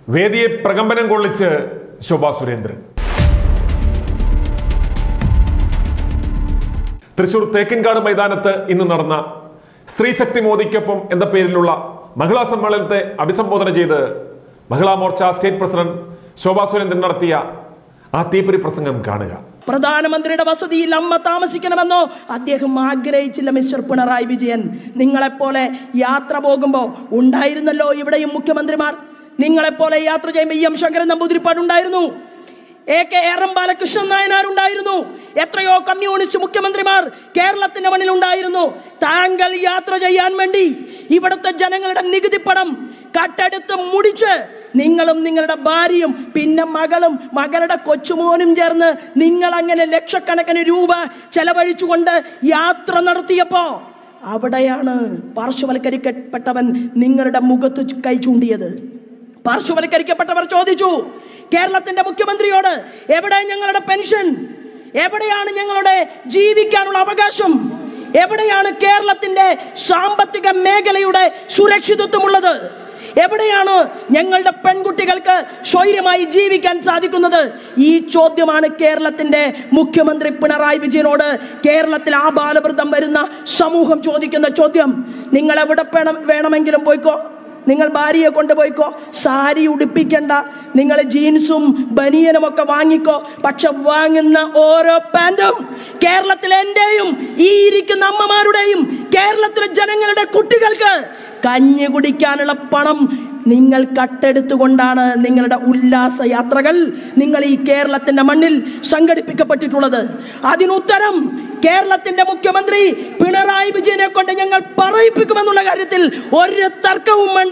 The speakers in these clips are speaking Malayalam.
വേദിയെ പ്രകമ്പനം കൊള്ളിച്ച് ശോഭാ സുരേന്ദ്രൻ തൃശൂർ തേക്കിൻകാട് മൈതാനത്ത് ഇന്ന് നടന്ന സ്ത്രീശക്തി മോദിക്കൊപ്പം എന്ന പേരിലുള്ള മഹിളാ സമ്മേളനത്തെ അഭിസംബോധന ചെയ്ത് മഹിളാ മോർച്ച സ്റ്റേറ്റ് പ്രസിഡന്റ് ശോഭാ സുരേന്ദ്രൻ നടത്തിയ ആ തീപ്പൊരി പ്രസംഗം കാണുക പ്രധാനമന്ത്രിയുടെ വസതിയിൽ അമ്മ താമസിക്കണമെന്നോ അദ്ദേഹം ആഗ്രഹിച്ചില്ല മിസ്റ്റർ പിണറായി വിജയൻ നിങ്ങളെപ്പോലെ യാത്ര പോകുമ്പോൾ ഉണ്ടായിരുന്നല്ലോ ഇവിടെയും മുഖ്യമന്ത്രിമാർ നിങ്ങളെപ്പോലെ യാത്ര ചെയ്യുമ്പോൾ ഇ എം ശങ്കരൻ നമ്പൂതിരിപ്പാട് ഉണ്ടായിരുന്നു A K R M Balakrishnan Nayanar ഉണ്ടായിരുന്നു എത്രയോ കമ്മ്യൂണിസ്റ്റ് മുഖ്യമന്ത്രിമാർ കേരളത്തിന്റെ മണ്ണിൽ ഉണ്ടായിരുന്നു താങ്കൾ യാത്ര ചെയ്യാൻ വേണ്ടി ഇവിടുത്തെ ജനങ്ങളുടെ നികുതി പണം കട്ടെടുത്ത് മുടിച്ച് നിങ്ങളും നിങ്ങളുടെ ഭാര്യയും പിന്നെ മകളും മകളുടെ കൊച്ചുമോനും ചേർന്ന് നിങ്ങൾ അങ്ങനെ ലക്ഷക്കണക്കിന് രൂപ ചെലവഴിച്ചുകൊണ്ട് യാത്ര നടത്തിയപ്പോ അവിടെയാണ് പാർശ്വവൽക്കരിക്കപ്പെട്ടവൻ നിങ്ങളുടെ മുഖത്ത് കൈ ചൂണ്ടിയത് പാർശ്വവൽക്കരിക്കപ്പെട്ടവർ ചോദിച്ചു കേരളത്തിന്റെ മുഖ്യമന്ത്രിയോട് എവിടെ ഞങ്ങളുടെ പെൻഷൻ എവിടെയാണ് ഞങ്ങളുടെ ജീവിക്കാനുള്ള അവകാശം എവിടെയാണ് കേരളത്തിന്റെ സാമ്പത്തിക മേഖലയുടെ സുരക്ഷിതത്വമുള്ളത് എവിടെയാണ് ഞങ്ങളുടെ പെൺകുട്ടികൾക്ക് സ്വൈര്യമായി ജീവിക്കാൻ സാധിക്കുന്നത് ഈ ചോദ്യമാണ് കേരളത്തിന്റെ മുഖ്യമന്ത്രി പിണറായി വിജയനോട് കേരളത്തിൽ ആബാലവൃതം വരുന്ന സമൂഹം ചോദിക്കുന്ന ചോദ്യം നിങ്ങൾ എവിടെ വേണം വേണമെങ്കിലും പോയിക്കോ നിങ്ങൾ ഭാര്യയെ കൊണ്ടുപോയിക്കോ സാരി ഉടുപ്പിക്കണ്ട നിങ്ങൾ ജീൻസും ബനിയനും ഒക്കെ വാങ്ങിക്കോ പക്ഷെ വാങ്ങുന്ന ഓരോ പാൻറ്റും കേരളത്തിലെ എന്റെയും ഈ ഇരിക്കുന്ന അമ്മമാരുടെയും കേരളത്തിലെ ജനങ്ങളുടെ കുട്ടികൾക്ക് കഞ്ഞി കുടിക്കാനുള്ള പണം നിങ്ങൾ കട്ടെടുത്തുകൊണ്ടാണ് നിങ്ങളുടെ ഉല്ലാസ യാത്രകൾ നിങ്ങൾ ഈ കേരളത്തിന്റെ മണ്ണിൽ സംഘടിപ്പിക്കപ്പെട്ടിട്ടുള്ളത് അതിനുത്തരം കേരളത്തിന്റെ മുഖ്യമന്ത്രി പിണറായി വിജയനെ കൊണ്ട് ഞങ്ങൾ പറയിപ്പിക്കുമെന്നുള്ള കാര്യത്തിൽ ഒരു തർക്കവും വേണ്ട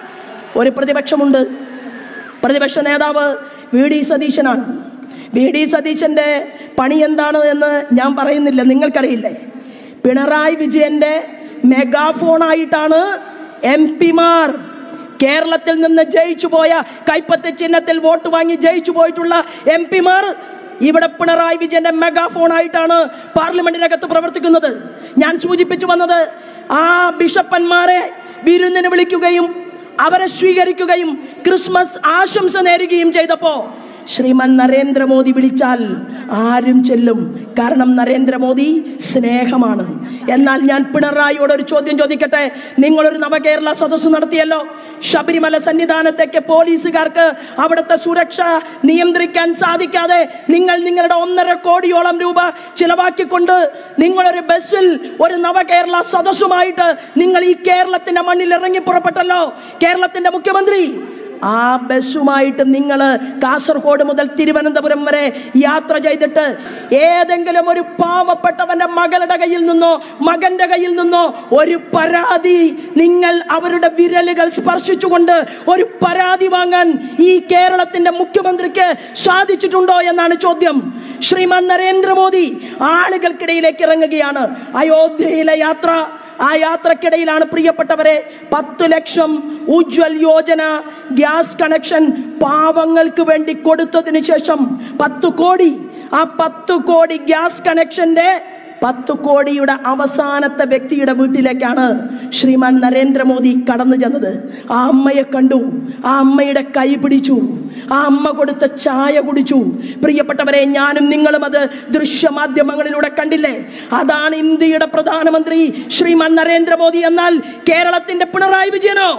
ഒരു പ്രതിപക്ഷമുണ്ട് പ്രതിപക്ഷ നേതാവ് വി ഡി സതീശനാണ് വി ഡി സതീശന്റെ പണി എന്താണ് എന്ന് ഞാൻ പറയുന്നില്ല നിങ്ങൾക്കറിയില്ലേ പിണറായി വിജയന്റെ മെഗാഫോണായിട്ടാണ് എം പിമാർ കേരളത്തിൽ നിന്ന് ജയിച്ചു പോയ കൈപ്പത്തി ചിഹ്നത്തിൽ വോട്ട് വാങ്ങി ജയിച്ചു പോയിട്ടുള്ള എം പിമാർ ഇവിടെ പിണറായി വിജയന്റെ മെഗാഫോൺ ആയിട്ടാണ് പാർലമെന്റിനകത്ത് പ്രവർത്തിക്കുന്നത് ഞാൻ സൂചിപ്പിച്ചു വന്നത് ആ ബിഷപ്പന്മാരെ വിരുന്നിന് വിളിക്കുകയും അവരെ സ്വീകരിക്കുകയും ക്രിസ്മസ് ആശംസ നേരുകയും ചെയ്തപ്പോ ശ്രീമാൻ നരേന്ദ്രമോദി വിളിച്ചാൽ ആരും ചെല്ലും കാരണം നരേന്ദ്രമോദി സ്നേഹമാണ് എന്നാൽ ഞാൻ പിണറായിയോട് ഒരു ചോദ്യം ചോദിക്കട്ടെ നിങ്ങളൊരു നവകേരള സദസ്സ് നടത്തിയല്ലോ ശബരിമല സന്നിധാനത്തേക്ക് പോലീസുകാർക്ക് അവിടുത്തെ സുരക്ഷ നിയന്ത്രിക്കാൻ സാധിക്കാതെ നിങ്ങൾ നിങ്ങളുടെ ഒന്നര കോടിയോളം രൂപ ചിലവാക്കിക്കൊണ്ട് നിങ്ങളൊരു ബസ്സിൽ ഒരു നവകേരള സദസ്സുമായിട്ട് നിങ്ങൾ ഈ കേരളത്തിന്റെ മണ്ണിൽ ഇറങ്ങി പുറപ്പെട്ടല്ലോ കേരളത്തിന്റെ മുഖ്യമന്ത്രി ആ ബസ്സുമായിട്ട് നിങ്ങൾ കാസർഗോഡ് മുതൽ തിരുവനന്തപുരം വരെ യാത്ര ചെയ്തിട്ട് ഏതെങ്കിലും ഒരു പാവപ്പെട്ടവന്റെ മകളുടെ കയ്യിൽ നിന്നോ മകന്റെ കയ്യിൽ നിന്നോ ഒരു പരാതി നിങ്ങൾ അവരുടെ വിരലുകൾ സ്പർശിച്ചുകൊണ്ട് ഒരു പരാതി വാങ്ങാൻ ഈ കേരളത്തിന്റെ മുഖ്യമന്ത്രിക്ക് സാധിച്ചിട്ടുണ്ടോ എന്നാണ് ചോദ്യം ശ്രീമാൻ നരേന്ദ്രമോദി ആളുകൾക്കിടയിലേക്ക് ഇറങ്ങുകയാണ് അയോധ്യയിലെ യാത്ര ആ യാത്രക്കിടയിലാണ് പ്രിയപ്പെട്ടവരെ പത്ത് ലക്ഷം ഉജ്വൽ യോജന ഗ്യാസ് കണക്ഷൻ പാവങ്ങൾക്ക് വേണ്ടി കൊടുത്തതിന് ശേഷം പത്ത് കോടി ആ പത്ത് കോടി ഗ്യാസ് കണക്ഷന്റെ പത്ത് കോടിയുടെ അവസാനത്തെ വ്യക്തിയുടെ വീട്ടിലേക്കാണ് ശ്രീമാൻ നരേന്ദ്രമോദി കടന്നു ചെന്നത് ആ അമ്മയെ കണ്ടു ആ അമ്മയുടെ കൈ പിടിച്ചു ആ അമ്മ കൊടുത്ത ചായ കുടിച്ചു പ്രിയപ്പെട്ടവരെ ഞാനും നിങ്ങളും അത് ദൃശ്യമാധ്യമങ്ങളിലൂടെ കണ്ടില്ലേ അതാണ് ഇന്ത്യയുടെ പ്രധാനമന്ത്രി ശ്രീമാൻ നരേന്ദ്രമോദി എന്നാൽ കേരളത്തിന്റെ പിണറായി വിജയനോ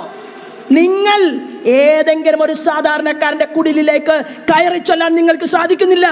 നിങ്ങൾ ഏതെങ്കിലും ഒരു സാധാരണക്കാരന്റെ കുടിലിലേക്ക് കയറി ചൊല്ലാൻ നിങ്ങൾക്ക് സാധിക്കുന്നില്ല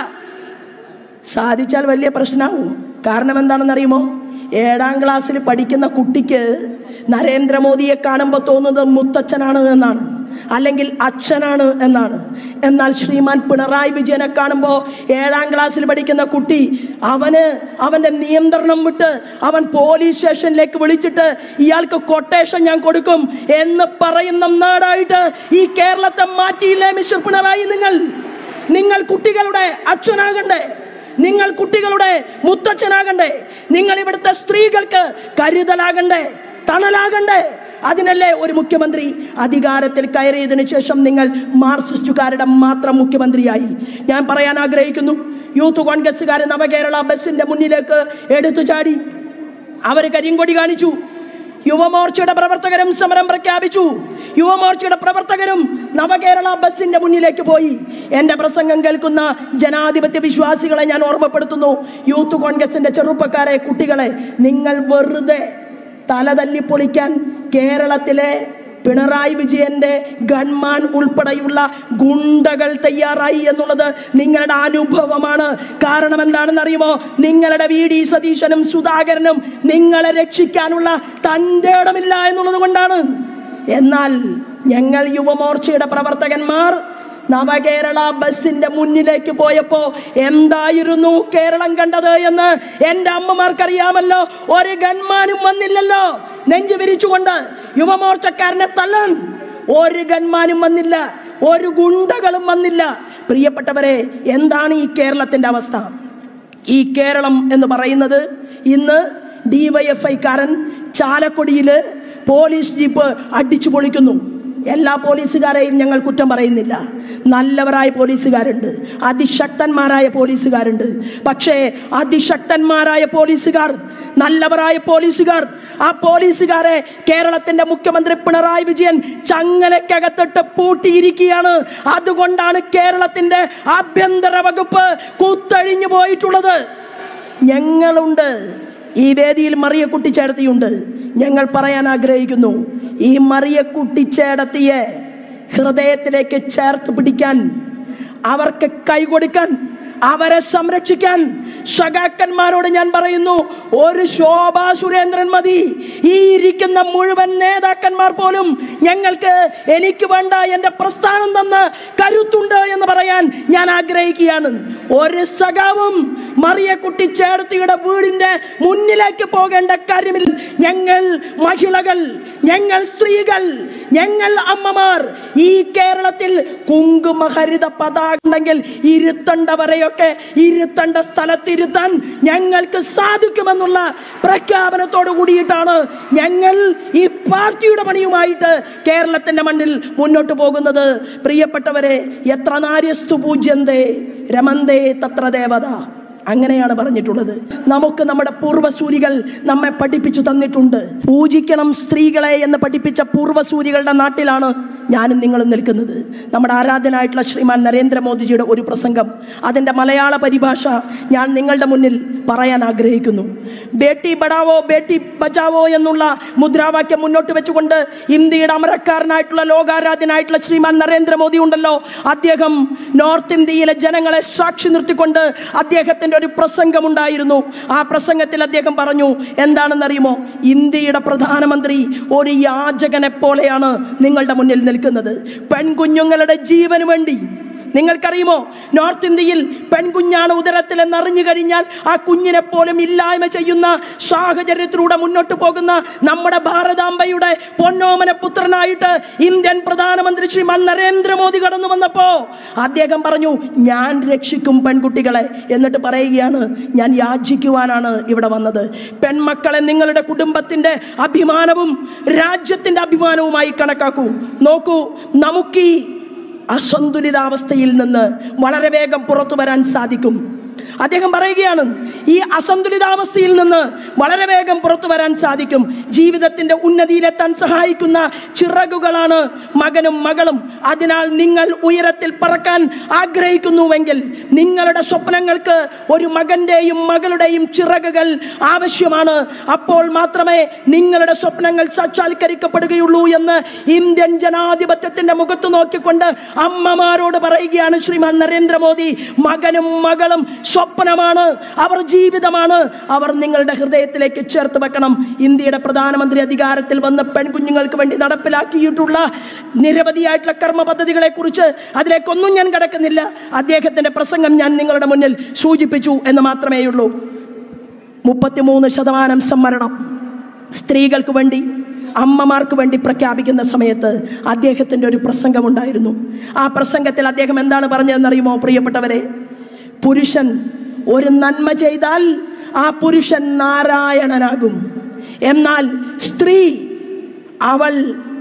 സാധിച്ചാൽ വലിയ പ്രശ്നമാവും കാരണം എന്താണെന്ന് അറിയുമോ ഏഴാം ക്ലാസ്സിൽ പഠിക്കുന്ന കുട്ടിക്ക് നരേന്ദ്രമോദിയെ കാണുമ്പോൾ തോന്നുന്നത് മുത്തച്ഛനാണ് എന്നാണ് അല്ലെങ്കിൽ അച്ഛനാണ് എന്നാണ് എന്നാൽ ശ്രീമാൻ പിണറായി വിജയനെ കാണുമ്പോൾ ഏഴാം ക്ലാസ്സിൽ പഠിക്കുന്ന കുട്ടി അവന് അവന്റെ നിയന്ത്രണം വിട്ട് അവൻ പോലീസ് സ്റ്റേഷനിലേക്ക് വിളിച്ചിട്ട് ഇയാൾക്ക് കൊട്ടേഷൻ ഞാൻ കൊടുക്കും എന്ന് പറയുന്ന നാടായിട്ട് ഈ കേരളത്തെ മാറ്റിയില്ലേ മിസ്റ്റർ പിണറായി നിങ്ങൾ നിങ്ങൾ കുട്ടികളുടെ അച്ഛനാകണ്ടേ നിങ്ങൾ കുട്ടികളുടെ മുത്തച്ഛനാകണ്ടേ നിങ്ങൾ ഇവിടുത്തെ സ്ത്രീകൾക്ക് കരുതലാകണ്ടേ തണലാകണ്ടേ അതിനല്ലേ ഒരു മുഖ്യമന്ത്രി അധികാരത്തിൽ കയറിയതിനു ശേഷം നിങ്ങൾ മാർക്സിസ്റ്റുകാരുടെ മാത്രം മുഖ്യമന്ത്രിയായി ഞാൻ പറയാൻ ആഗ്രഹിക്കുന്നു യൂത്ത് കോൺഗ്രസ്സുകാർ നവകേരള ബസിന്റെ മുന്നിലേക്ക് എടുത്തു ചാടി അവർ കരിങ്കൊടി കാണിച്ചു യുവമോർച്ചയുടെ പ്രവർത്തകരും സമരം പ്രഖ്യാപിച്ചു യുവമോർച്ചയുടെ പ്രവർത്തകരും നവകേരള ബസിന്റെ മുന്നിലേക്ക് പോയി എന്റെ പ്രസംഗം കേൾക്കുന്ന ജനാധിപത്യ വിശ്വാസികളെ ഞാൻ ഓർമ്മപ്പെടുത്തുന്നു യൂത്ത് കോൺഗ്രസിന്റെ ചെറുപ്പക്കാരെ കുട്ടികളെ നിങ്ങൾ വെറുതെ തല തല്ലിപ്പൊളിക്കാൻ കേരളത്തിലെ പിണറായി വിജയന്റെ ഗൺമാൻ ഉൾപ്പെടെയുള്ള ഗുണ്ടകൾ തയ്യാറായി എന്നുള്ളത് നിങ്ങളുടെ അനുഭവമാണ് കാരണം എന്താണെന്ന് അറിയുമോ നിങ്ങളുടെ വി ഡി സതീശനും സുധാകരനും നിങ്ങളെ രക്ഷിക്കാനുള്ള തൻ്റെ ഇടമില്ല എന്നുള്ളത് കൊണ്ടാണ് എന്നാൽ ഞങ്ങൾ യുവമോർച്ചയുടെ പ്രവർത്തകന്മാർ നവകേരള ബസിന്റെ മുന്നിലേക്ക് പോയപ്പോ എന്തായിരുന്നു കേരളം കണ്ടത് എന്ന് എന്റെ അമ്മമാർക്കറിയാമല്ലോ ഒരു ഗൺമാനും വന്നില്ലല്ലോ നെഞ്ചു വിരിച്ചുകൊണ്ട് യുവമോർച്ചക്കാരനെ തല്ലാൻ ഒരു ഗൺമാനും വന്നില്ല ഒരു ഗുണ്ടകളും വന്നില്ല പ്രിയപ്പെട്ടവരെ എന്താണ് ഈ കേരളത്തിന്റെ അവസ്ഥ ഈ കേരളം എന്ന് പറയുന്നത് ഇന്ന് ഡിവൈഎഫ്ഐക്കാരൻ ചാലക്കുടിയിൽ പോലീസ് ജീപ്പ് അടിച്ചു പൊളിക്കുന്നു എല്ലാ പോലീസുകാരെയും ഞങ്ങൾ കുറ്റം പറയുന്നില്ല നല്ലവരായ പോലീസുകാരുണ്ട് അതിശക്തന്മാരായ പോലീസുകാരുണ്ട് പക്ഷേ അതിശക്തന്മാരായ പോലീസുകാർ നല്ലവരായ പോലീസുകാർ ആ പോലീസുകാരെ കേരളത്തിന്റെ മുഖ്യമന്ത്രി പിണറായി വിജയൻ ചങ്ങലക്കകത്തിട്ട് പൂട്ടിയിരിക്കുകയാണ് അതുകൊണ്ടാണ് കേരളത്തിന്റെ ആഭ്യന്തര വകുപ്പ് കൂത്തഴിഞ്ഞു പോയിട്ടുള്ളത് ഞങ്ങളുണ്ട് ഈ വേദിയിൽ മറിയക്കുട്ടി ചേർത്തിയുണ്ട് ഞങ്ങൾ പറയാൻ ആഗ്രഹിക്കുന്നു ഈ മറിയക്കുട്ടി ചേടത്തിയെ ഹൃദയത്തിലേക്ക് ചേർത്ത് പിടിക്കാൻ അവർക്ക് കൈകൊടുക്കാൻ അവരെ സംരക്ഷിക്കാൻ സഖാക്കന്മാരോട് ഞാൻ പറയുന്നു ഒരു ശോഭാ സുരേന്ദ്രൻ മതി ഈ ഇരിക്കുന്ന മുഴുവൻ നേതാക്കന്മാർ പോലും ഞങ്ങൾക്ക് എനിക്ക് വേണ്ട എൻ്റെ പ്രസ്ഥാനം തന്ന് കരുത്തുണ്ട് എന്ന് പറയാൻ ഞാൻ ആഗ്രഹിക്കുകയാണ് ഒരു സഖാവും മറിയക്കുട്ടി ചേർത്തിയുടെ വീടിന്റെ മുന്നിലേക്ക് പോകേണ്ട കാര്യമില്ല ഞങ്ങൾ മഹിളകൾ ഞങ്ങൾ സ്ത്രീകൾ ഞങ്ങൾ അമ്മമാർ ഈ കേരളത്തിൽ കുങ്കുമഹരിത പതാക ഉണ്ടെങ്കിൽ ഇരുത്തണ്ടവരെയൊക്കെ ഇരുത്തേണ്ട സ്ഥലത്തിരുത്താൻ ഞങ്ങൾക്ക് സാധിക്കുമെന്നുള്ള പ്രഖ്യാപനത്തോട് കൂടിയിട്ടാണ് ഞങ്ങൾ ഈ പാർട്ടിയുടെ പണിയുമായിട്ട് കേരളത്തിന്റെ മണ്ണിൽ മുന്നോട്ട് പോകുന്നത് പ്രിയപ്പെട്ടവരെ എത്ര നാര്യസ്തു പൂജ്യന്തേ രമന്തേ തത്ര ദേവത അങ്ങനെയാണ് പറഞ്ഞിട്ടുള്ളത് നമുക്ക് നമ്മുടെ പൂർവ്വസൂരികൾ നമ്മെ പഠിപ്പിച്ചു തന്നിട്ടുണ്ട് പൂജിക്കണം സ്ത്രീകളെ എന്ന് പഠിപ്പിച്ച പൂർവ്വസൂരികളുടെ നാട്ടിലാണ് ഞാനും നിങ്ങളും നിൽക്കുന്നത് നമ്മുടെ ആരാധനായിട്ടുള്ള ശ്രീമാൻ നരേന്ദ്രമോദിജിയുടെ ഒരു പ്രസംഗം അതിൻ്റെ മലയാള പരിഭാഷ ഞാൻ നിങ്ങളുടെ മുന്നിൽ പറയാൻ ആഗ്രഹിക്കുന്നു ബേട്ടി ബടാവോ ബേട്ടി ബച്ചാവോ എന്നുള്ള മുദ്രാവാക്യം മുന്നോട്ട് വെച്ചുകൊണ്ട് ഇന്ത്യയുടെ അമരക്കാരനായിട്ടുള്ള ലോകാരാധ്യനായിട്ടുള്ള ശ്രീമാൻ നരേന്ദ്രമോദി ഉണ്ടല്ലോ അദ്ദേഹം നോർത്ത് ഇന്ത്യയിലെ ജനങ്ങളെ സാക്ഷി നിർത്തിക്കൊണ്ട് അദ്ദേഹത്തിൻ്റെ ഒരു പ്രസംഗമുണ്ടായിരുന്നു ആ പ്രസംഗത്തിൽ അദ്ദേഹം പറഞ്ഞു എന്താണെന്നറിയുമോ ഇന്ത്യയുടെ പ്രധാനമന്ത്രി ഒരു യാചകനെ പോലെയാണ് നിങ്ങളുടെ മുന്നിൽ നിൽക്കുന്നത് പെൺകുഞ്ഞുങ്ങളുടെ ജീവന് വേണ്ടി നിങ്ങൾക്കറിയുമോ നോർത്ത് ഇന്ത്യയിൽ പെൺകുഞ്ഞാണ് ഉദരത്തിൽ എന്നറിഞ്ഞു കഴിഞ്ഞാൽ ആ കുഞ്ഞിനെ പോലും ഇല്ലായ്മ ചെയ്യുന്ന സാഹചര്യത്തിലൂടെ മുന്നോട്ട് പോകുന്ന നമ്മുടെ ഭാരതാംബയുടെ പൊന്നോമന പുത്രനായിട്ട് ഇന്ത്യൻ പ്രധാനമന്ത്രി ശ്രീമാൻ നരേന്ദ്രമോദി കടന്നു വന്നപ്പോ അദ്ദേഹം പറഞ്ഞു ഞാൻ രക്ഷിക്കും പെൺകുട്ടികളെ എന്നിട്ട് പറയുകയാണ് ഞാൻ യാചിക്കുവാനാണ് ഇവിടെ വന്നത് പെൺമക്കളെ നിങ്ങളുടെ കുടുംബത്തിന്റെ അഭിമാനവും രാജ്യത്തിന്റെ അഭിമാനവുമായി കണക്കാക്കൂ നോക്കൂ നമുക്ക് ഈ അസന്തുലിതാവസ്ഥയിൽ നിന്ന് വളരെ വേഗം പുറത്തു വരാൻ സാധിക്കും അദ്ദേഹം പറയുകയാണ് ഈ അസന്തുലിതാവസ്ഥയിൽ നിന്ന് വളരെ വേഗം പുറത്തു വരാൻ സാധിക്കും ജീവിതത്തിന്റെ ഉന്നതിയിലെത്താൻ സഹായിക്കുന്ന ചിറകുകളാണ് മകനും മകളും അതിനാൽ നിങ്ങൾ ഉയരത്തിൽ പറക്കാൻ ആഗ്രഹിക്കുന്നുവെങ്കിൽ നിങ്ങളുടെ സ്വപ്നങ്ങൾക്ക് ഒരു മകന്റെയും മകളുടെയും ചിറകുകൾ ആവശ്യമാണ് അപ്പോൾ മാത്രമേ നിങ്ങളുടെ സ്വപ്നങ്ങൾ സാക്ഷാത്കരിക്കപ്പെടുകയുള്ളൂ എന്ന് ഇന്ത്യൻ ജനാധിപത്യത്തിന്റെ മുഖത്ത് നോക്കിക്കൊണ്ട് അമ്മമാരോട് പറയുകയാണ് ശ്രീമാൻ നരേന്ദ്രമോദി മകനും മകളും സ്വപ്നമാണ് അവർ ജീവിതമാണ് അവർ നിങ്ങളുടെ ഹൃദയത്തിലേക്ക് ചേർത്ത് വെക്കണം ഇന്ത്യയുടെ പ്രധാനമന്ത്രി അധികാരത്തിൽ വന്ന പെൺകുഞ്ഞുങ്ങൾക്ക് വേണ്ടി നടപ്പിലാക്കിയിട്ടുള്ള നിരവധിയായിട്ടുള്ള കർമ്മ പദ്ധതികളെ കുറിച്ച് അതിലേക്കൊന്നും ഞാൻ കിടക്കുന്നില്ല അദ്ദേഹത്തിന്റെ പ്രസംഗം ഞാൻ നിങ്ങളുടെ മുന്നിൽ സൂചിപ്പിച്ചു എന്ന് മാത്രമേ ഉള്ളൂ മുപ്പത്തിമൂന്ന് ശതമാനം സംവരണം സ്ത്രീകൾക്ക് വേണ്ടി അമ്മമാർക്ക് വേണ്ടി പ്രഖ്യാപിക്കുന്ന സമയത്ത് അദ്ദേഹത്തിൻ്റെ ഒരു പ്രസംഗമുണ്ടായിരുന്നു ആ പ്രസംഗത്തിൽ അദ്ദേഹം എന്താണ് പറഞ്ഞതെന്നറിയുമോ പ്രിയപ്പെട്ടവരെ പുരുഷൻ ഒരു നന്മ ചെയ്താൽ ആ പുരുഷൻ നാരായണനാകും എന്നാൽ സ്ത്രീ അവൾ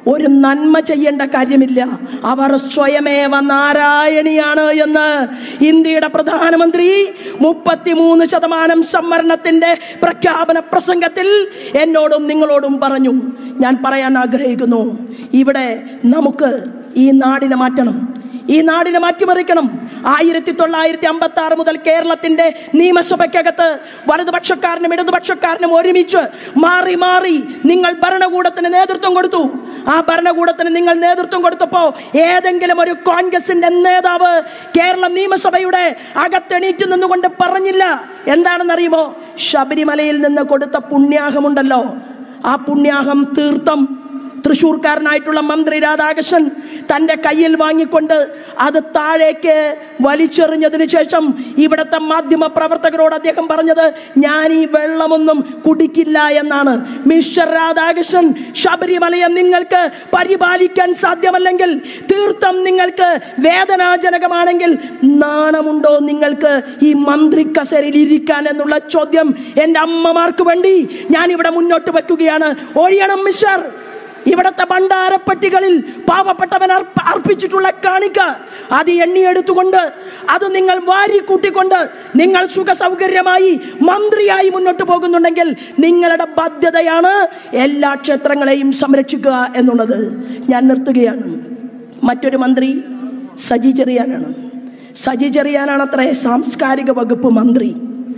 ഒരു നന്മ ചെയ്യേണ്ട കാര്യമില്ല അവർ സ്വയമേവ നാരായണിയാണ് എന്ന് ഇന്ത്യയുടെ പ്രധാനമന്ത്രി മുപ്പത്തിമൂന്ന് ശതമാനം സംവരണത്തിന്റെ പ്രഖ്യാപന പ്രസംഗത്തിൽ എന്നോടും നിങ്ങളോടും പറഞ്ഞു ഞാൻ പറയാൻ ആഗ്രഹിക്കുന്നു ഇവിടെ നമുക്ക് ഈ നാടിനെ മാറ്റണം ഈ നാടിനെ മാറ്റിമറിക്കണം ആയിരത്തി തൊള്ളായിരത്തി അമ്പത്തി ആറ് മുതൽ കേരളത്തിന്റെ നിയമസഭയ്ക്കകത്ത് വലതുപക്ഷക്കാരനും ഇടതുപക്ഷക്കാരനും ഒരുമിച്ച് മാറി മാറി നിങ്ങൾ ഭരണകൂടത്തിന് നേതൃത്വം കൊടുത്തു ആ ഭരണകൂടത്തിന് നിങ്ങൾ നേതൃത്വം കൊടുത്തപ്പോ ഏതെങ്കിലും ഒരു കോൺഗ്രസിന്റെ നേതാവ് കേരള നിയമസഭയുടെ അകത്തെണീറ്റ് നിന്നുകൊണ്ട് പറഞ്ഞില്ല എന്താണെന്നറിയുമോ ശബരിമലയിൽ നിന്ന് കൊടുത്ത പുണ്യാഹമുണ്ടല്ലോ ആ പുണ്യാഹം തീർത്ഥം തൃശൂർക്കാരനായിട്ടുള്ള മന്ത്രി രാധാകൃഷ്ണൻ തൻ്റെ കയ്യിൽ വാങ്ങിക്കൊണ്ട് അത് താഴേക്ക് വലിച്ചെറിഞ്ഞതിന് ശേഷം ഇവിടുത്തെ മാധ്യമ പ്രവർത്തകരോട് അദ്ദേഹം പറഞ്ഞത് ഞാൻ ഈ വെള്ളമൊന്നും കുടിക്കില്ല എന്നാണ് മിസ്റ്റർ രാധാകൃഷ്ണൻ ശബരിമലയെ നിങ്ങൾക്ക് പരിപാലിക്കാൻ സാധ്യമല്ലെങ്കിൽ തീർത്ഥം നിങ്ങൾക്ക് വേദനാജനകമാണെങ്കിൽ നാണമുണ്ടോ നിങ്ങൾക്ക് ഈ മന്ത്രി കസേരയിൽ ഇരിക്കാൻ എന്നുള്ള ചോദ്യം എൻ്റെ അമ്മമാർക്ക് വേണ്ടി ഞാൻ ഇവിടെ മുന്നോട്ട് വെക്കുകയാണ് ഒഴിയണം മിസ്റ്റർ ഇവിടത്തെ ഭണ്ഡാരപ്പെട്ടികളിൽ പാവപ്പെട്ടവൻ അർപ്പ- അർപ്പിച്ചിട്ടുള്ള കാണിക്ക അത് എണ്ണിയെടുത്തുകൊണ്ട് അത് നിങ്ങൾ വാരി കൂട്ടിക്കൊണ്ട് നിങ്ങൾ സുഖ സൗകര്യമായി മന്ത്രിയായി മുന്നോട്ട് പോകുന്നുണ്ടെങ്കിൽ നിങ്ങളുടെ ബാധ്യതയാണ് എല്ലാ ക്ഷേത്രങ്ങളെയും സംരക്ഷിക്കുക എന്നുള്ളത് ഞാൻ നിർത്തുകയാണ് മറ്റൊരു മന്ത്രി സജി ചെറിയാനാണ് സജി ചെറിയാനാണ് അത്രേ സാംസ്കാരിക വകുപ്പ് മന്ത്രി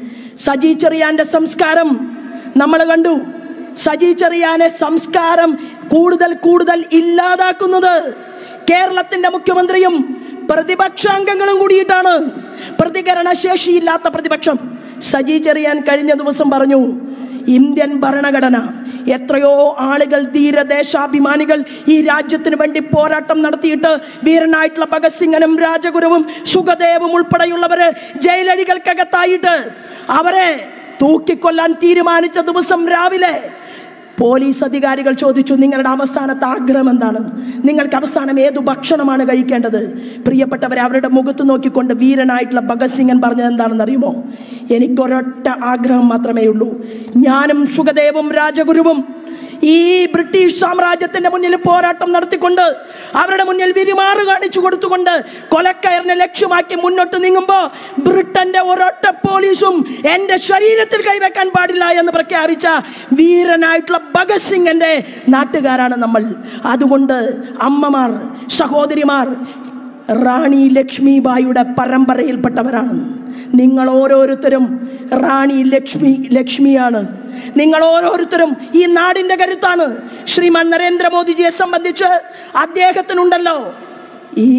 സജി ചെറിയാന്റെ സംസ്കാരം നമ്മൾ കണ്ടു സജി ചെറിയാനെ സംസ്കാരം കൂടുതൽ കൂടുതൽ ഇല്ലാതാക്കുന്നത് കേരളത്തിന്റെ മുഖ്യമന്ത്രിയും പ്രതിപക്ഷാംഗങ്ങളും കൂടിയിട്ടാണ് പ്രതികരണശേഷിയില്ലാത്ത പ്രതിപക്ഷം സജി ചെറിയാൻ കഴിഞ്ഞ ദിവസം പറഞ്ഞു ഇന്ത്യൻ ഭരണഘടന എത്രയോ ആളുകൾ ധീരദേശാഭിമാനികൾ ഈ രാജ്യത്തിന് വേണ്ടി പോരാട്ടം നടത്തിയിട്ട് വീരനായിട്ടുള്ള ഭഗത് സിംഗനും രാജഗുരുവും സുഖദേവും ഉൾപ്പെടെയുള്ളവര് ജയിലഴികൾക്കകത്തായിട്ട് അവരെ തൂക്കിക്കൊല്ലാൻ തീരുമാനിച്ച ദിവസം രാവിലെ പോലീസ് അധികാരികൾ ചോദിച്ചു നിങ്ങളുടെ അവസാനത്തെ ആഗ്രഹം എന്താണ് നിങ്ങൾക്ക് അവസാനം ഏതു ഭക്ഷണമാണ് കഴിക്കേണ്ടത് പ്രിയപ്പെട്ടവരെ അവരുടെ മുഖത്ത് നോക്കിക്കൊണ്ട് വീരനായിട്ടുള്ള ഭഗത് സിംഗൻ പറഞ്ഞത് എന്താണെന്ന് അറിയുമോ എനിക്കൊരൊറ്റ ആഗ്രഹം മാത്രമേ ഉള്ളൂ ഞാനും സുഖദേവും രാജഗുരുവും ഈ ബ്രിട്ടീഷ് സാമ്രാജ്യത്തിന്റെ മുന്നിൽ പോരാട്ടം നടത്തിക്കൊണ്ട് അവരുടെ മുന്നിൽ വിരിമാറ് കാണിച്ചു കൊടുത്തുകൊണ്ട് കൊലക്കയറിനെ ലക്ഷ്യമാക്കി മുന്നോട്ട് നീങ്ങുമ്പോൾ ബ്രിട്ടന്റെ ഒരൊറ്റ പോലീസും എന്റെ ശരീരത്തിൽ കൈവെക്കാൻ പാടില്ല എന്ന് പ്രഖ്യാപിച്ച വീരനായിട്ടുള്ള ഭഗത് സിംഗിന്റെ നാട്ടുകാരാണ് നമ്മൾ അതുകൊണ്ട് അമ്മമാർ സഹോദരിമാർ റാണി ലക്ഷ്മിബായിയുടെ പരമ്പരയിൽപ്പെട്ടവരാണ് നിങ്ങൾ ഓരോരുത്തരും റാണി ലക്ഷ്മി ലക്ഷ്മിയാണ് നിങ്ങൾ ഓരോരുത്തരും ഈ നാടിന്റെ കരുത്താണ് ശ്രീമാൻ നരേന്ദ്രമോദിജിയെ സംബന്ധിച്ച് അദ്ദേഹത്തിനുണ്ടല്ലോ ഈ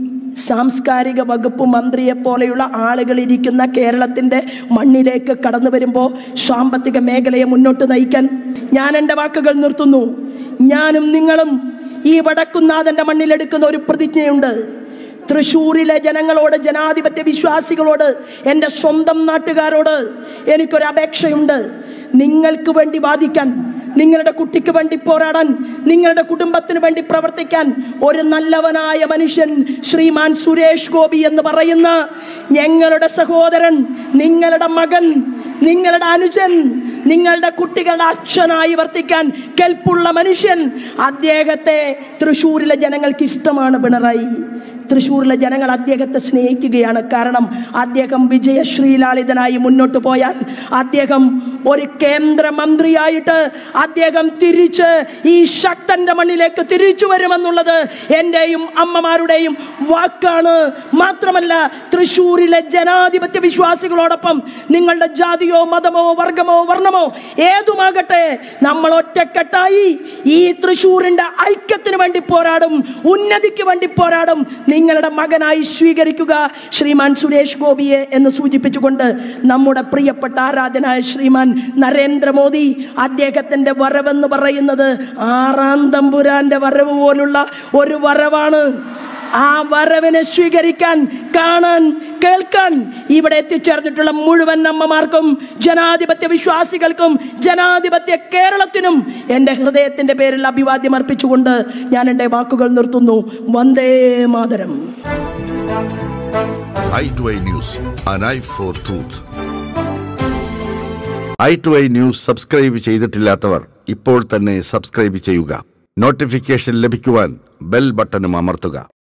സാംസ്കാരിക വകുപ്പ് മന്ത്രിയെ പോലെയുള്ള ആളുകൾ ഇരിക്കുന്ന കേരളത്തിന്റെ മണ്ണിലേക്ക് കടന്നു വരുമ്പോൾ സാമ്പത്തിക മേഖലയെ മുന്നോട്ട് നയിക്കാൻ ഞാൻ എൻ്റെ വാക്കുകൾ നിർത്തുന്നു ഞാനും നിങ്ങളും ഈ വടക്കുന്നാഥന്റെ മണ്ണിലെടുക്കുന്ന ഒരു പ്രതിജ്ഞയുണ്ട് തൃശ്ശൂരിലെ ജനങ്ങളോട് ജനാധിപത്യ വിശ്വാസികളോട് എൻ്റെ സ്വന്തം നാട്ടുകാരോട് എനിക്കൊരു അപേക്ഷയുണ്ട് നിങ്ങൾക്ക് വേണ്ടി വാദിക്കാൻ നിങ്ങളുടെ കുട്ടിക്ക് വേണ്ടി പോരാടാൻ നിങ്ങളുടെ കുടുംബത്തിന് വേണ്ടി പ്രവർത്തിക്കാൻ ഒരു നല്ലവനായ മനുഷ്യൻ ശ്രീമാൻ സുരേഷ് ഗോപി എന്ന് പറയുന്ന ഞങ്ങളുടെ സഹോദരൻ നിങ്ങളുടെ മകൻ നിങ്ങളുടെ അനുജൻ നിങ്ങളുടെ കുട്ടികളുടെ അച്ഛനായി വർത്തിക്കാൻ കെൽപ്പുള്ള മനുഷ്യൻ അദ്ദേഹത്തെ തൃശ്ശൂരിലെ ജനങ്ങൾക്ക് ഇഷ്ടമാണ് പിണറായി തൃശ്ശൂരിലെ ജനങ്ങൾ അദ്ദേഹത്തെ സ്നേഹിക്കുകയാണ് കാരണം അദ്ദേഹം വിജയശ്രീലാളിതനായി മുന്നോട്ട് പോയാൽ അദ്ദേഹം ഒരു കേന്ദ്രമന്ത്രിയായിട്ട് അദ്ദേഹം തിരിച്ച് ഈ ശക്തന്റെ മണ്ണിലേക്ക് തിരിച്ചു വരുമെന്നുള്ളത് എൻ്റെയും അമ്മമാരുടെയും വാക്കാണ് മാത്രമല്ല തൃശ്ശൂരിലെ ജനാധിപത്യ വിശ്വാസികളോടൊപ്പം നിങ്ങളുടെ ജാതിയോ മതമോ വർഗമോ വർണ്ണമോ ഏതുമാകട്ടെ നമ്മൾ ഒറ്റക്കെട്ടായി ഈ തൃശ്ശൂരിന്റെ ഐക്യത്തിന് വേണ്ടി പോരാടും ഉന്നതിക്ക് വേണ്ടി പോരാടും നിങ്ങളുടെ മകനായി സ്വീകരിക്കുക ശ്രീമാൻ സുരേഷ് ഗോപിയെ എന്ന് സൂചിപ്പിച്ചുകൊണ്ട് നമ്മുടെ പ്രിയപ്പെട്ട ആരാധനായ ശ്രീമാൻ നരേന്ദ്രമോദി അദ്ദേഹത്തിന്റെ വരവെന്ന് പറയുന്നത് ആറാം തമ്പുരാന്റെ വരവ് പോലുള്ള ഒരു വരവാണ് ആ വരവിനെ സ്വീകരിക്കാൻ കാണാൻ കേൾക്കാൻ ഇവിടെ എത്തിച്ചേർന്നിട്ടുള്ള മുഴുവൻ അമ്മമാർക്കും ജനാധിപത്യ വിശ്വാസികൾക്കും ജനാധിപത്യ കേരളത്തിനും എൻ്റെ ഹൃദയത്തിൻ്റെ പേരിൽ അഭിവാദ്യം അർപ്പിച്ചുകൊണ്ട് ഞാൻ എൻ്റെ വാക്കുകൾ നിർത്തുന്നു Vande Mataram I two I news an eye for truth I two I news subscribe ചെയ്തിട്ടില്ലാത്തവർ ഇപ്പോൾ തന്നെ സബ്സ്ക്രൈബ് ചെയ്യുക നോട്ടിഫിക്കേഷൻ ലഭിക്കുവാൻ ബെൽ ബട്ടണും അമർത്തുക